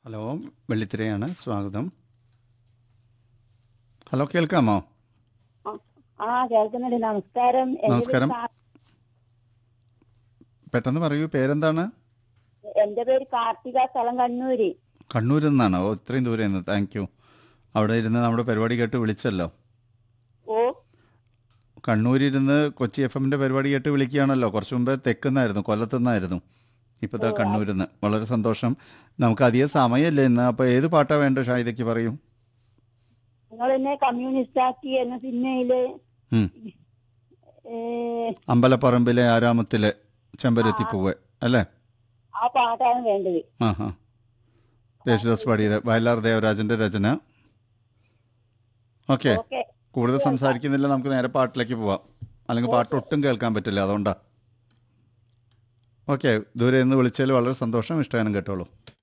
Hello വെള്ളിത്തിരയാണ് സ്വാഗതം hello കേൾക്കാമോ ആ കേൾക്കുന്നുണ്ട് നമസ്കാരം എന്റെ പേര് നമസ്കാരം. കാ- പെട്ടെന്ന് പറയൂ പേരെന്താണ് എന്റെ പേര് കാർത്തിക സ്ഥലം കണ്ണൂര് കണ്ണൂരിൽ നിന്നാണ് ഓ ഇത്രയും ദൂരെ നിന്ന് താങ്ക് യു അവിടെ ഇരുന്ന് നമ്മുടെ പരിപാടി കേട്ട് വിളിച്ചല്ലോ ഓ കണ്ണൂരിരുന്ന് കൊച്ചി എഫ് എമ്മിൻ്റെ പരിപാടി കേട്ട് വിളിക്കുകയാണല്ലോ കുറച്ച് മുമ്പേ തെക്കുന്നായിരുന്നു കൊല്ലത്തുനിന്നായിരുന്നു ഇപ്പോൾ ഇതാ കണ്ണൂരിൽ നിന്ന് വളരെ സന്തോഷം നമുക്ക് അധികം സമയമില്ല ഇന്ന് അപ്പോൾ ഏത് പാട്ടാണ് വേണ്ടത് ഷാഹിദയ്ക്ക് പറയൂ നിങ്ങൾ എന്നെ കമ്മ്യൂണിസ്റ്റ് ആക്കി എന്ന സിനിമയില് ഉം. ഏ, അമ്പലപ്പറമ്പിലെ ആരാമത്തിലെ ചെമ്പരത്തിപ്പൂവ് അല്ലേ ആ പാട്ടാണ് വേണ്ടത് ആ ഹാ യേശുദാസ് പാടിയത് വയലാർ ദേവരാജന്റെ രചന ഓക്കെ ഓക്കെ കൂടുതൽ സംസാരിക്കുന്നില്ല നമുക്ക് നേരെ പാട്ടിലേക്ക് പോവാം അല്ലെങ്കിൽ പാട്ട് ഒട്ടും കേൾക്കാൻ പറ്റില്ല അതുകൊണ്ടാ ഓക്കെ ദൂരെ നിന്ന് വിളിച്ചതിൽ വളരെ സന്തോഷം ഇഷ്ടഗാനം കേട്ടോളൂ